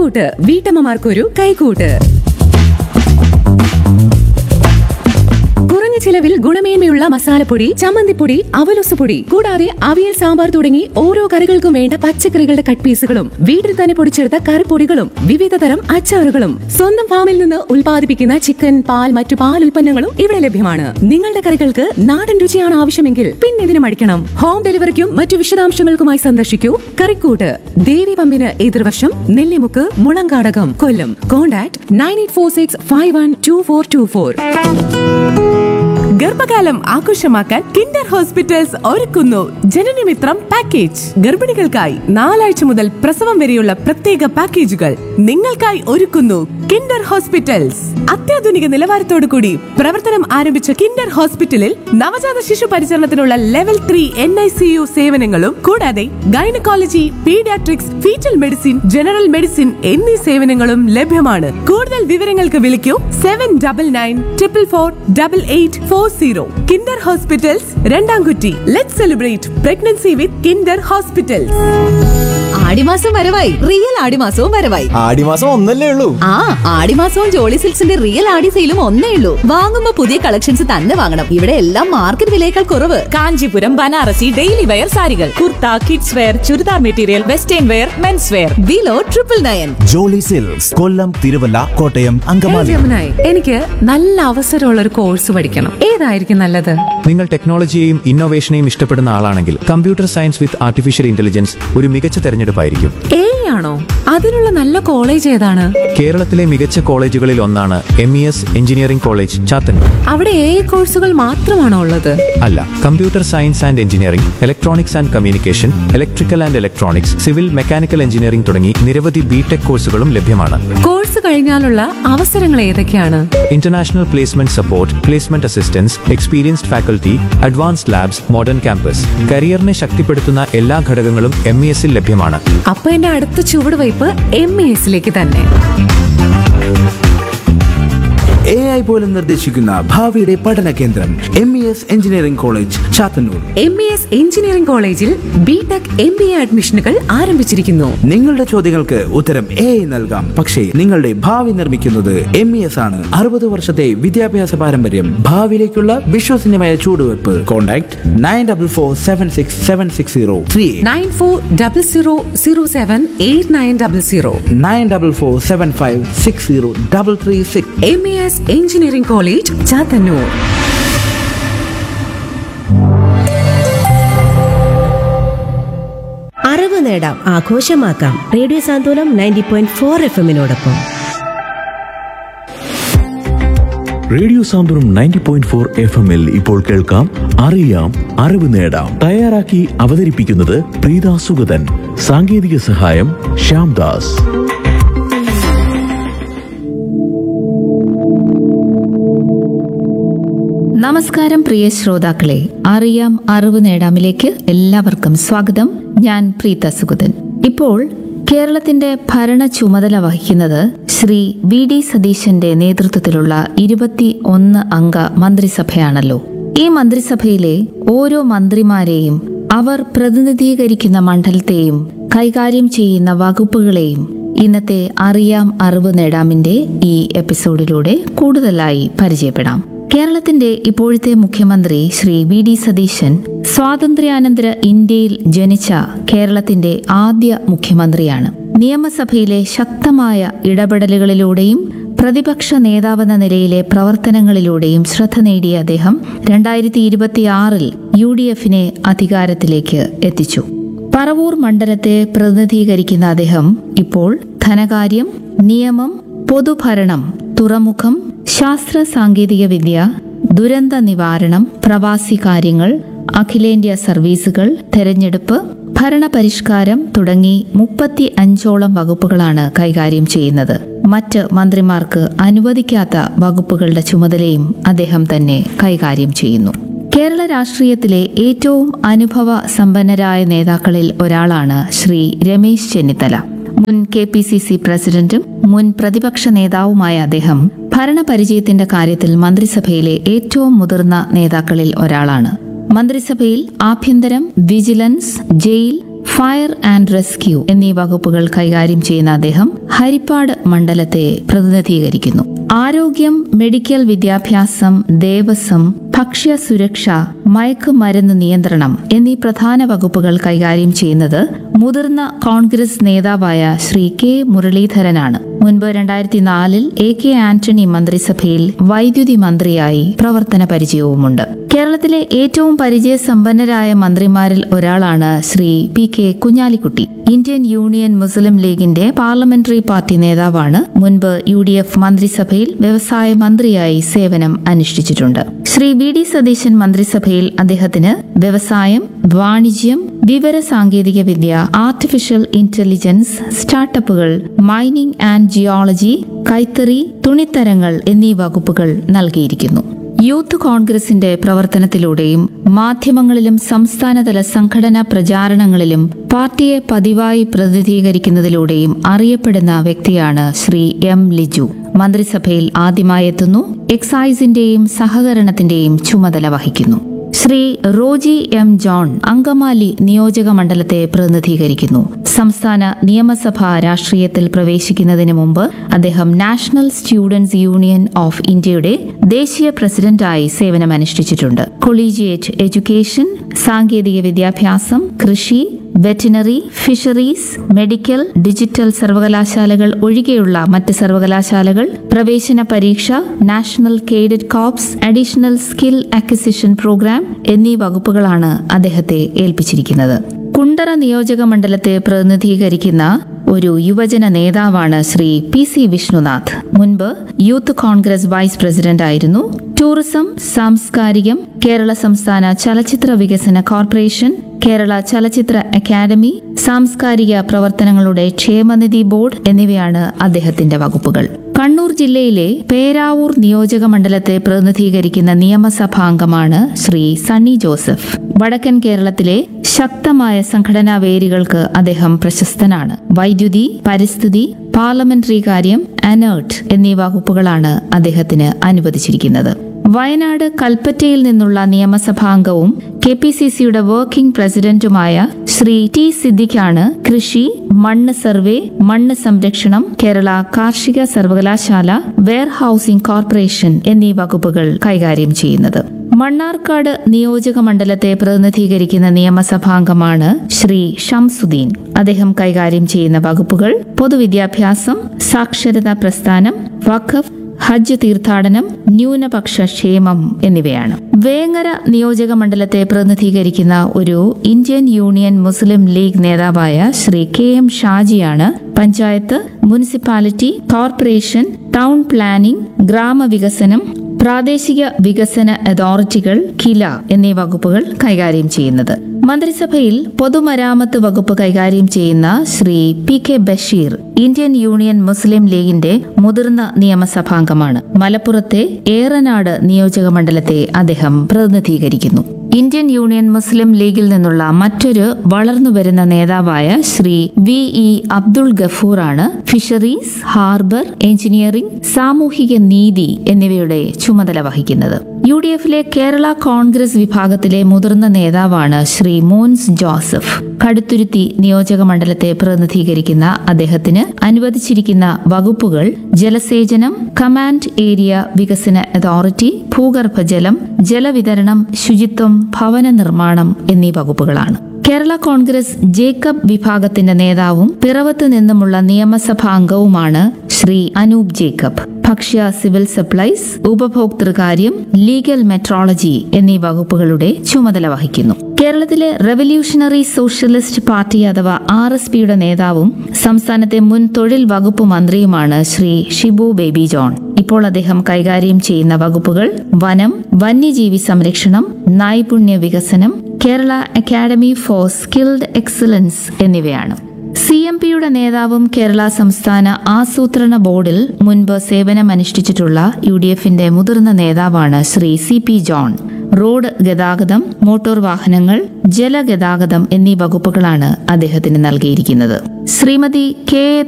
കറിക്കൂട്ട് വീട്ടമ്മമാർക്കൊരു കൈക്കൂട്ട് കുറഞ്ഞ ചിലവിൽ ഗുണമേന്മയുള്ള മസാലപ്പൊടി ചമ്മന്തിപ്പൊടി അവലൊസുപൊടി കൂടാതെ അവിയൽ സാമ്പാർ തുടങ്ങി ഓരോ കറികൾക്കും വേണ്ട പച്ചക്കറികളുടെ കട്ട് പീസുകളും വീട്ടിൽ തന്നെ പൊടിച്ചെടുത്ത കറിപ്പൊടികളും വിവിധ തരം അച്ചാറുകളും സ്വന്തം ഫാമിൽ നിന്ന് ഉൽപ്പാദിപ്പിക്കുന്ന ചിക്കൻ പാൽ മറ്റു പാൽ ഉൽപ്പന്നങ്ങളും ഇവിടെ ലഭ്യമാണ് നിങ്ങളുടെ കറികൾക്ക് നാടൻ രുചിയാണ് ആവശ്യമെങ്കിൽ പിന്നെ ഇതിന് മടിക്കണം ഹോം ഡെലിവറിക്കും മറ്റു വിശദാംശങ്ങൾക്കുമായി സന്ദർശിക്കൂ കറിക്കൂട്ട് ദേവി പമ്പിന് എതിർവശം Nellimukku Mulankadakam Kollam contact nine eight four six five one two four two four ഗർഭകാലം ആഘോഷമാക്കാൻ കിൻഡർ ഹോസ്പിറ്റൽസ് ഒരുക്കുന്നു ജനനമിത്രം പാക്കേജ് ഗർഭിണികൾക്കായി നാലാഴ്ച മുതൽ പ്രസവം വരെയുള്ള പ്രത്യേക പാക്കേജുകൾ നിങ്ങൾക്കായി ഒരുക്കുന്നു കിൻഡർ ഹോസ്പിറ്റൽസ് അത്യാധുനിക നിലവാരത്തോടു കൂടി പ്രവർത്തനം ആരംഭിച്ച കിൻഡർ ഹോസ്പിറ്റലിൽ നവജാത ശിശു പരിചരണത്തിനുള്ള level three N I C U സേവനങ്ങളും കൂടാതെ gynaecology paediatrics foetal medicine general medicine എന്നീ സേവനങ്ങളും ലഭ്യമാണ് കൂടുതൽ വിവരങ്ങൾക്ക് വിളിക്കൂ seven double nine triple four double eight four zero Kinder hospitals Randamkutty let celebrate pregnancy with Kinder hospitals ആടിമാസം വരവായി റിയൽ ആടിമാസവും വരവായി ആടിമാസം ഒന്നല്ലേ ഉള്ളൂ ആ ആടിമാസവും ജോളി സിൽക്സിന്റെ റിയൽ ആടി സെയിലും ഒന്നേ ഉള്ളൂ വാങ്ങുമ്പോ പുതിയ കളക്ഷൻസ് തന്നെ വാങ്ങണം ഇവിടെ എല്ലാം മാർക്കറ്റ് വിലയേക്കാൾ കുറവ് കാഞ്ചീപുരം ബനാറസി ഡെയിലി വെയർ സാരികൾ kurta kids wear churidar material western wear men's wear below triple nine Jolly Silks Kollam Thiruvalla Kottayam Angamaly ജമുനായി എനിക്ക് നല്ല അവസരമുള്ള ഒരു കോഴ്സ് പഠിക്കണം ഏതായിരിക്കും നല്ലത് നിങ്ങൾ ടെക്നോളജിയെയും ഇന്നോവേഷനെയും ഇഷ്ടപ്പെടുന്ന ആളാണെങ്കിൽ computer science with artificial intelligence ഒരു മികച്ച തെരഞ്ഞെടുപ്പായിരിക്കും എ ആണോ അതിനുള്ള നല്ല കോളേജ് ഏതാണ് കേരളത്തിലെ മികച്ച കോളേജുകളിൽ ഒന്നാണ് M E S engineering college Chathannoor അവിടെ എ കോഴ്സുകൾ മാത്രമാണോ ഉള്ളത് അല്ല computer science and engineering electronics and communication electrical and electronics civil mechanical engineering തുടങ്ങി നിരവധി ബിടെക് കോഴ്സുകളും ലഭ്യമാണ് കോഴ്സ് കഴിഞ്ഞാലുള്ള അവസരങ്ങൾ ഏതൊക്കെയാണ് international placement support placement assistance experienced faculty advanced labs modern campus കരിയറിനെ ശക്തിപ്പെടുത്തുന്ന എല്ലാ ഘടകങ്ങളും എം ഇ എസിൽ ലഭ്യമാണ് അപ്പൊ എന്റെ അടുത്ത ചുവടുവയ്പ് എം എ എസിലേക്ക് തന്നെ എ ഐ പോലും നിർദ്ദേശിക്കുന്ന ഭാവിയുടെ പഠന കേന്ദ്രം M E S engineering college Chathannoor M E S engineering കോളേജിൽ B tech M B A അഡ്മിഷനുകൾ ആരംഭിച്ചിരിക്കുന്നു നിങ്ങളുടെ ചോദ്യങ്ങൾക്ക് ഉത്തരം എ ഐ നൽകാം പക്ഷേ നിങ്ങളുടെ ഭാവി നിർമ്മിക്കുന്നത് എം ഇ എസ് ആണ് അറുപത് വർഷത്തെ വിദ്യാഭ്യാസ പാരമ്പര്യം ഭാവിയിലേക്കുള്ള വിശ്വസനീയമായ ചൂടുവെപ്പ് contact nine double four seven six seven six zero three nine four double zero zero seven eight nine double zero nine double four seven five six zero double three six M A S engineering college Chathannoor അറിവ് നേടാം ആഘോഷമാക്കാം radio Santhwanam ninety point four F എമ്മിനോടൊപ്പം radio Santhwanam ninety point four F എമ്മിൽ ഇപ്പോൾ കേൾക്കാം അറിയാം അറിവ് നേടാം തയ്യാറാക്കി അവതരിപ്പിക്കുന്നത് പ്രീത സുഗതൻ സാങ്കേതിക സഹായം ശ്യാംദാസ് നമസ്കാരം പ്രിയ ശ്രോതാക്കളെ അറിയാം അറിവ് നേടാമിലേക്ക് എല്ലാവർക്കും സ്വാഗതം ഞാൻ പ്രീത സുഗതൻ ഇപ്പോൾ കേരളത്തിന്റെ ഭരണ ചുമതല വഹിക്കുന്നത് ശ്രീ വി ഡി സതീശന്റെ നേതൃത്വത്തിലുള്ള ഇരുപത്തി ഒന്ന് അംഗ മന്ത്രിസഭയാണല്ലോ ഈ മന്ത്രിസഭയിലെ ഓരോ മന്ത്രിമാരെയും അവർ പ്രതിനിധീകരിക്കുന്ന മണ്ഡലത്തെയും കൈകാര്യം ചെയ്യുന്ന വകുപ്പുകളെയും ഇന്നത്തെ അറിയാം അറിവ് നേടാമിന്റെ ഈ എപ്പിസോഡിലൂടെ കൂടുതലായി പരിചയപ്പെടാം കേരളത്തിന്റെ ഇപ്പോഴത്തെ മുഖ്യമന്ത്രി ശ്രീ വി ഡി സതീശൻ സ്വാതന്ത്ര്യാനന്തര ഇന്ത്യയിൽ ജനിച്ച കേരളത്തിന്റെ ആദ്യ മുഖ്യമന്ത്രിയാണ് നിയമസഭയിലെ ശക്തമായ ഇടപെടലുകളിലൂടെയും പ്രതിപക്ഷ നേതാവെന്ന നിലയിലെ പ്രവർത്തനങ്ങളിലൂടെയും ശ്രദ്ധ നേടിയ അദ്ദേഹം രണ്ടായിരത്തി ഇരുപത്തിയാറിൽ യു ഡി എഫിനെ അധികാരത്തിലേക്ക് എത്തിച്ചു പറവൂർ മണ്ഡലത്തെ പ്രതിനിധീകരിക്കുന്ന അദ്ദേഹം ഇപ്പോൾ ധനകാര്യം നിയമം പൊതുഭരണം തുറമുഖം ശാസ്ത്ര സാങ്കേതിക വിദ്യ ദുരന്ത നിവാരണം പ്രവാസി കാര്യങ്ങൾ അഖിലേന്ത്യാ സർവീസുകൾ തെരഞ്ഞെടുപ്പ് ഭരണപരിഷ്കാരം തുടങ്ങി മുപ്പത്തി അഞ്ചോളം വകുപ്പുകളാണ് കൈകാര്യം ചെയ്യുന്നത് മറ്റ് മന്ത്രിമാർക്ക് അനുവദിക്കാത്ത വകുപ്പുകളുടെ ചുമതലയും അദ്ദേഹം തന്നെ കൈകാര്യം ചെയ്യുന്നു കേരള രാഷ്ട്രീയത്തിലെ ഏറ്റവും അനുഭവ സമ്പന്നരായ നേതാക്കളിൽ ഒരാളാണ് ശ്രീ രമേശ് ചെന്നിത്തല മുൻ കെ പി സി സി പ്രസിഡന്റും മുൻ പ്രതിപക്ഷ നേതാവുമായ അദ്ദേഹം ഭരണപരിചയത്തിന്റെ കാര്യത്തിൽ മന്ത്രിസഭയിലെ ഏറ്റവും മുതിർന്ന നേതാക്കളിൽ ഒരാളാണ് മന്ത്രിസഭയിൽ ആഭ്യന്തരം vigilance jail fire and rescue എന്നീ വകുപ്പുകൾ കൈകാര്യം ചെയ്യുന്ന അദ്ദേഹം ഹരിപ്പാട് മണ്ഡലത്തെ പ്രതിനിധീകരിക്കുന്നു ആരോഗ്യം മെഡിക്കൽ വിദ്യാഭ്യാസം ദേവസ്വം ഭക്ഷ്യ സുരക്ഷ മയക്കുമരുന്ന് നിയന്ത്രണം എന്നീ പ്രധാന വകുപ്പുകൾ കൈകാര്യം ചെയ്യുന്നത് മുതിർന്ന കോൺഗ്രസ് നേതാവായ ശ്രീ കെ മുരളീധരനാണ് മുൻപ് രണ്ടായിരത്തി നാലിൽ എ കെ ആന്റണി മന്ത്രിസഭയിൽ വൈദ്യുതി മന്ത്രിയായി പ്രവർത്തന പരിചയവുമുണ്ട് കേരളത്തിലെ ഏറ്റവും പരിചയസമ്പന്നരായ മന്ത്രിമാരിൽ ഒരാളാണ് Shri P K Kunhalikutty Indian Union Muslim ലീഗിന്റെ പാർലമെന്ററി പാർട്ടി നേതാവാണ് മുൻപ് യു ഡി എഫ് മന്ത്രിസഭയിൽ വ്യവസായ മന്ത്രിയായി സേവനം അനുഷ്ഠിച്ചിട്ടുണ്ട് ശ്രീ വി ഡി സതീശൻ മന്ത്രിസഭയിൽ അദ്ദേഹത്തിന് വ്യവസായം വാണിജ്യം വിവര സാങ്കേതിക വിദ്യ ആർട്ടിഫിഷ്യൽ ഇന്റലിജൻസ് സ്റ്റാർട്ടപ്പുകൾ മൈനിംഗ് ആൻഡ് ജിയോളജി കൈത്തറി തുണിത്തരങ്ങൾ എന്നീ വകുപ്പുകൾ നൽകിയിരിക്കുന്നു യൂത്ത് കോൺഗ്രസിന്റെ പ്രവർത്തനത്തിലൂടെയും മാധ്യമങ്ങളിലും സംസ്ഥാനതല സംഘടനാ പ്രചാരണങ്ങളിലും പാർട്ടിയെ പതിവായി പ്രതിനിധീകരിക്കുന്നതിലൂടെയും അറിയപ്പെടുന്ന വ്യക്തിയാണ് ശ്രീ എം ലിജു മന്ത്രിസഭയിൽ ആദ്യമായെത്തുന്നു എക്സൈസിന്റെയും സഹകരണത്തിന്റെയും ചുമതല വഹിക്കുന്നു ശ്രീ റോജി എം ജോൺ അങ്കമാലി നിയോജക മണ്ഡലത്തെ പ്രതിനിധീകരിക്കുന്നു സംസ്ഥാന നിയമസഭാ രാഷ്ട്രീയത്തിൽ പ്രവേശിക്കുന്നതിന് മുമ്പ് അദ്ദേഹം നാഷണൽ സ്റ്റുഡൻസ് യൂണിയൻ ഓഫ് ഇന്ത്യയുടെ ദേശീയ പ്രസിഡന്റായി സേവനമനുഷ്ഠിച്ചിട്ടുണ്ട് കൊളീജിയേറ്റ് എഡ്യൂക്കേഷൻ സാങ്കേതിക വിദ്യാഭ്യാസം കൃഷി വെറ്റിനറി ഫിഷറീസ് മെഡിക്കൽ ഡിജിറ്റൽ സർവകലാശാലകൾ ഒഴികെയുള്ള മറ്റ് സർവകലാശാലകൾ പ്രവേശന പരീക്ഷ national cadet corps additional skill acquisition programme എന്നീ വകുപ്പുകളാണ് അദ്ദേഹത്തെ ഏൽപ്പിച്ചിരിക്കുന്നത് കുണ്ടറ നിയോജക മണ്ഡലത്തെ പ്രതിനിധീകരിക്കുന്ന ഒരു യുവജന നേതാവാണ് ശ്രീ പി സി വിഷ്ണുനാഥ് മുൻപ് യൂത്ത് കോൺഗ്രസ് വൈസ് പ്രസിഡന്റ് ആയിരുന്നു ടൂറിസം സാംസ്കാരികം കേരള സംസ്ഥാന ചലച്ചിത്ര വികസന കോർപ്പറേഷൻ കേരള ചലച്ചിത്ര അക്കാദമി സാംസ്കാരിക പ്രവർത്തനങ്ങളുടെ ക്ഷേമനിധി ബോർഡ് എന്നിവയാണ് അദ്ദേഹത്തിന്റെ വകുപ്പുകൾ കണ്ണൂർ ജില്ലയിലെ പേരാവൂർ നിയോജക മണ്ഡലത്തെ പ്രതിനിധീകരിക്കുന്ന നിയമസഭാംഗമാണ് ശ്രീ സണ്ണി ജോസഫ് വടക്കൻ കേരളത്തിലെ ശക്തമായ സംഘടനാ വേരുകൾക്ക് അദ്ദേഹം പ്രശസ്തനാണ് വൈദ്യുതി പരിസ്ഥിതി പാർലമെന്ററി കാര്യം അനേർട്ട് എന്നീ വകുപ്പുകളാണ് അദ്ദേഹത്തിന് അനുവദിച്ചിരിക്കുന്നത് വയനാട് കൽപ്പറ്റയിൽ നിന്നുള്ള നിയമസഭാംഗവും കെ പി സി സിയുടെ വർക്കിംഗ് പ്രസിഡന്റുമായ ശ്രീ ടി സിദ്ദിഖാണ് കൃഷി മണ്ണ് സർവേ മണ്ണ് സംരക്ഷണം കേരള കാർഷിക സർവകലാശാല വെയർ ഹൌസിംഗ് കോർപ്പറേഷൻ എന്നീ വകുപ്പുകൾ കൈകാര്യം ചെയ്യുന്നത് മണ്ണാർക്കാട് നിയോജക മണ്ഡലത്തെ പ്രതിനിധീകരിക്കുന്ന നിയമസഭാംഗമാണ് ശ്രീ ഷംസുദ്ദീൻ അദ്ദേഹം കൈകാര്യം ചെയ്യുന്ന വകുപ്പുകൾ പൊതുവിദ്യാഭ്യാസം സാക്ഷരതാ പ്രസ്ഥാനം വഖഫ് ഹജ്ജ് തീർത്ഥാടനം ന്യൂനപക്ഷ ക്ഷേമം എന്നിവയാണ് വേങ്ങര നിയോജക മണ്ഡലത്തെ പ്രതിനിധീകരിക്കുന്ന ഒരു ഇന്ത്യൻ യൂണിയൻ മുസ്ലിം ലീഗ് നേതാവായ ശ്രീ കെ എം ഷാജിയാണ് panchayat municipality corporation town planning ഗ്രാമവികസനം പ്രാദേശിക വികസന അതോറിറ്റികൾ കില എന്നീ വകുപ്പുകൾ കൈകാര്യം ചെയ്യുന്നത് മന്ത്രിസഭയിൽ പൊതുമരാമത്ത് വകുപ്പ് കൈകാര്യം ചെയ്യുന്ന Shri P K Basheer Indian Union Muslim ലീഗിന്റെ മുതിർന്ന നിയമസഭാംഗമാണ് മലപ്പുറത്തെ ഏറനാട് നിയോജക മണ്ഡലത്തെ അദ്ദേഹം പ്രതിനിധീകരിക്കുന്നു ഇന്ത്യൻ യൂണിയൻ മുസ്ലിം ലീഗിൽ നിന്നുള്ള മറ്റൊരു വളർന്നുവരുന്ന നേതാവായ ശ്രീ വി ഇ അബ്ദുൾ ഗഫൂറാണ് ഫിഷറീസ് ഹാർബർ എഞ്ചിനീയറിംഗ് സാമൂഹിക നീതി എന്നിവയുടെ ചുമതല വഹിക്കുന്നത് യു ഡി എഫിലെ കേരള കോൺഗ്രസ് വിഭാഗത്തിലെ മുതിർന്ന നേതാവാണ് ശ്രീ മോൻസ് ജോസഫ് കടുത്തുരുത്തി നിയോജക മണ്ഡലത്തെ പ്രതിനിധീകരിക്കുന്ന അദ്ദേഹത്തിന് അനുവദിച്ചിരിക്കുന്ന വകുപ്പുകൾ ജലസേചനം കമാൻഡ് ഏരിയ വികസന അതോറിറ്റി ഭൂഗർഭജലം ജലവിതരണം ശുചിത്വം ഭവന നിർമ്മാണം എന്നീ വകുപ്പുകളാണ് കേരള കോൺഗ്രസ് ജേക്കബ് വിഭാഗത്തിന്റെ നേതാവും പിറവത്ത് നിന്നുമുള്ള നിയമസഭാ അംഗവുമാണ് ശ്രീ അനൂപ് ജേക്കബ് ഭക്ഷ്യ സിവിൽ സപ്ലൈസ് ഉപഭോക്തൃകാര്യം ലീഗൽ മെട്രോളജി എന്നീ വകുപ്പുകളുടെ ചുമതല വഹിക്കുന്നു കേരളത്തിലെ റവല്യൂഷണറി സോഷ്യലിസ്റ്റ് പാർട്ടി അഥവാ ആർ എസ് പിയുടെ നേതാവും സംസ്ഥാനത്തെ മുൻ തൊഴിൽ വകുപ്പ് മന്ത്രിയുമാണ് ശ്രീ ഷിബു ബേബി ജോൺ ഇപ്പോൾ അദ്ദേഹം കൈകാര്യം ചെയ്യുന്ന വകുപ്പുകൾ വനം വന്യജീവി സംരക്ഷണം നൈപുണ്യ വികസനം Kerala academy for skilled excellence എന്നിവയാണ് സി എം പിയുടെ നേതാവും കേരള സംസ്ഥാന ആസൂത്രണ ബോർഡിൽ മുൻപ് സേവനമനുഷ്ഠിച്ചിട്ടുള്ള യു ഡി എഫിന്റെ മുതിർന്ന നേതാവാണ് Shri C P John road ഗതാഗതം മോട്ടോർ വാഹനങ്ങൾ ജലഗതാഗതം എന്നീ വകുപ്പുകളാണ് അദ്ദേഹത്തിന് നൽകിയിരിക്കുന്നത് ശ്രീമതി കെ